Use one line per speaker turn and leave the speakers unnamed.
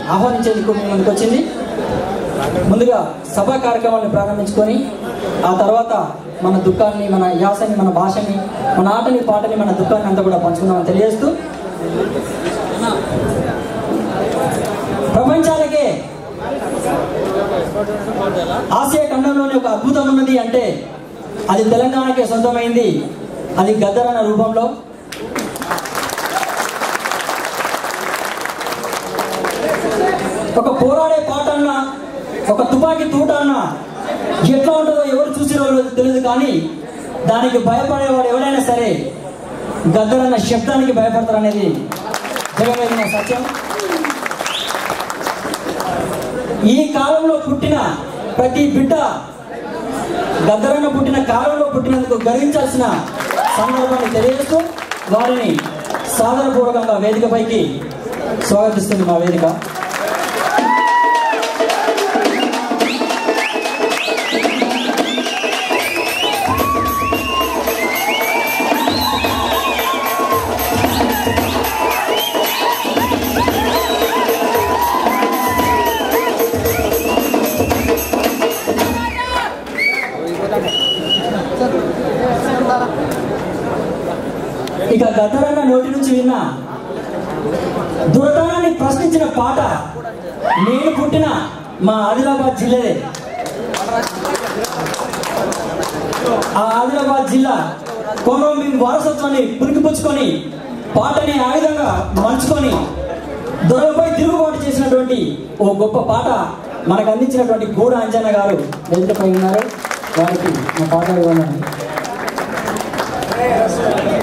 ఆహ్వానించేందుకు మీ ముందుకు వచ్చింది ముందుగా సభా కార్యక్రమాన్ని ప్రారంభించుకొని ఆ తర్వాత మన దుఃఖాన్ని మన యాసని మన భాషని మన ఆటని పాటని మన దుఃఖాన్ని అంతా కూడా పంచుకుందామని తెలియజేస్తూ ప్రపంచాలకే ఆసియా ఖండంలోని ఒక అద్భుతం ఉన్నది అంటే అది తెలంగాణకే సొంతమైంది అది గద్దరన్న రూపంలో ఒక పోరాడే పాట అన్న ఒక తుపాకీ తూట అన్న ఎట్లా ఉంటుందో ఎవరు చూసిరో తెలియదు కానీ దానికి భయపడేవాడు ఎవడైనా సరే గద్దరన్న శబ్దానికి భయపడతారు అనేది జగమైన సత్యం ఈ కాలంలో పుట్టిన ప్రతి బిడ్డ గద్దరన్న పుట్టిన కాలంలో పుట్టినందుకు గర్వించాల్సిన సందర్భాన్ని తెలియజేస్తూ వారిని సాదరపూర్వకంగా వేదికపైకి స్వాగతిస్తుంది మా వేదిక ఇక గద్దరన్న నోటి నుంచి విన్న దురతనాన్ని ప్రశ్నించిన పాట నేను పుట్టిన మా ఆదిలాబాద్ జిల్లాదే ఆ ఆదిలాబాద్ జిల్లా కొమరం వారసత్వాన్ని పురికిపుచ్చుకొని పాటని ఆయుధంగా మలుచుకొని దొరలపై తిరుగుబాటు చేసినటువంటి ఓ గొప్ప పాట మనకు అందించినటువంటి గూడ అంజన్న గారు వేదికపై ఉన్నారు వారికి మా పాట ఇవ్వండి